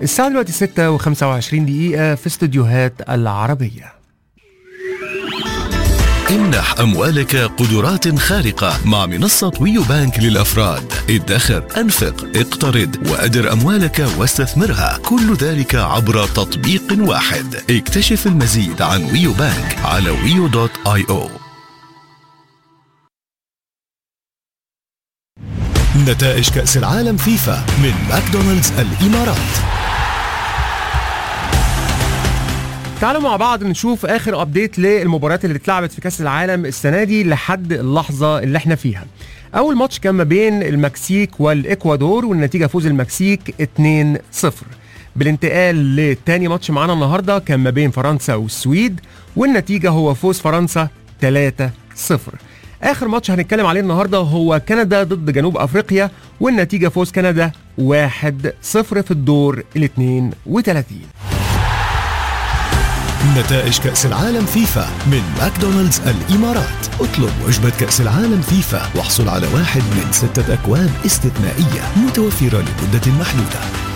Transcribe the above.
الساعة دلوقتي 6 و25 دقيقة في استوديوهات العربية امنح أموالك قدرات خارقة مع منصة ويو بانك للأفراد ادخر أنفق اقترض وأدر أموالك واستثمرها كل ذلك عبر تطبيق واحد اكتشف المزيد عن ويو بانك على ويو دوت اي او نتائج كأس العالم فيفا من ماكدونالدز الإمارات تعالوا مع بعض نشوف اخر ابديت للمباريات اللي اتلعبت في كاس العالم السنه دي لحد اللحظه اللي احنا فيها اول ماتش كان ما بين المكسيك والاكوادور والنتيجه فوز المكسيك 2-0 بالانتقال لتاني ماتش معانا النهارده كان ما بين فرنسا والسويد والنتيجه هو فوز فرنسا 3-0 اخر ماتش هنتكلم عليه النهارده هو كندا ضد جنوب افريقيا والنتيجه فوز كندا 1-0 في الدور ال 32 نتائج كأس العالم فيفا من ماكدونالدز الإمارات اطلب وجبة كأس العالم فيفا واحصل على واحد من ستة أكواب استثنائية متوفرة لمدة محدودة